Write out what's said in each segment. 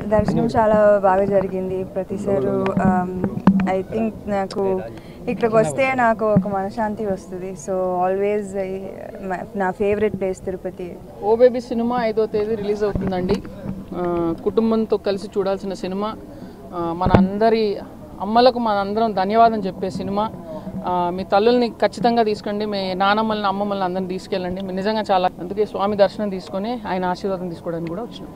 దర్శనం చాలా బాగా జరిగింది ప్రతిసారి ఐ థింక్ నాకు ఇక్కడికి వస్తే నాకు ఒక మనశాంతి వస్తుంది సో ఆల్వేస్ నా favourite place Tirupati oh baby సినిమా ఐదో తేదీ రిలీజ్ అవుతుందండి ఆ, కుటుంబంతో కలిసి చూడాల్సిన సినిమా ఆ, మన అందరి అమ్మలకు మన అందరం ధన్యవాదం చెప్పే సినిమా ఆ, మీ తల్లుల్ని ఖచ్చితంగా తీసుకోండి మీ నానమ్మల్ని అమ్మమ్మల్ని అందరిని తీసుకెళ్ళండి మీరు నిజంగా చాలా అందుకే స్వామి దర్శనం తీసుకొని ఆయన ఆశీర్వాదం తీసుకోవడానికి కూడా వచ్చినాం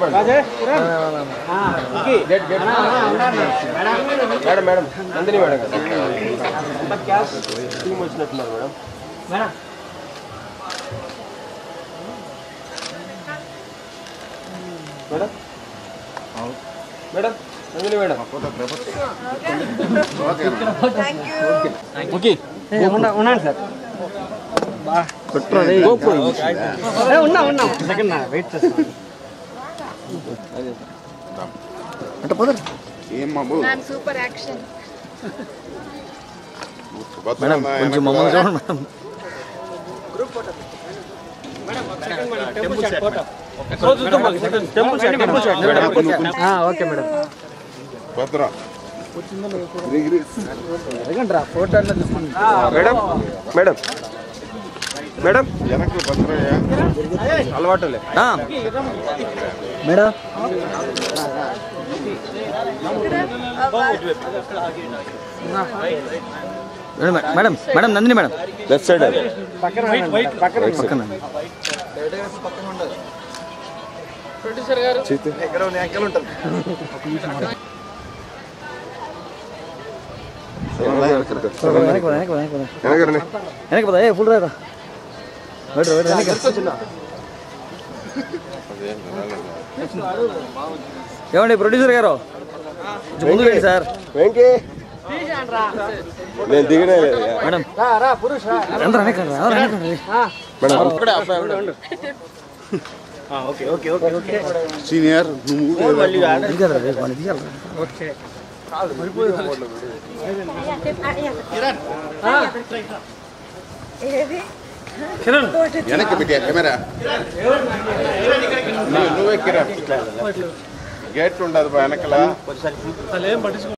madam madam Nandini madam team వచ్చినట్టున్నారు madam madam madam Nandini madam okay ఉన్నాను సార్ ఉన్నా ఉన్నా సెకండ్ వెయిట్ చేస్తాను సూపర్ యాక్షన్ మేడం కొంచెం మమ్మల్ని చూడండి madam okay madam Bhadra madam madam madam వెనక్కి భద్రయ్య అలవాటులే ఆ, madam madam madam madam Nandini madam left side అదే పక్కన ప్రొడ్యూసర్ గారు వెనక్కి వెనక్కి వెనక్కి వెనకరండి వెనక్కి పోదా ఏ ఫుల్ రా వెయిట్ వెయిట్ వెనక్కి ఏమండి ప్రొడ్యూసర్ గారు కొంచెం ముందు రండి సార్ వెంకీ నేను దిగనే లేదు మేడం ఎంత వెనక్కి రా, ఎవరు వెనక్కి రండి. మేడం ఇక్కడే అబ్బాయి okay okay okay okay senior నువ్వు దిగాలి రా, వాడిని దిగాలి రా. ఏది వెనక్కి పెట్టా కెమెరా నువ్వు- నువ్వే కిరా గేట్ ఉండదు వెనకలా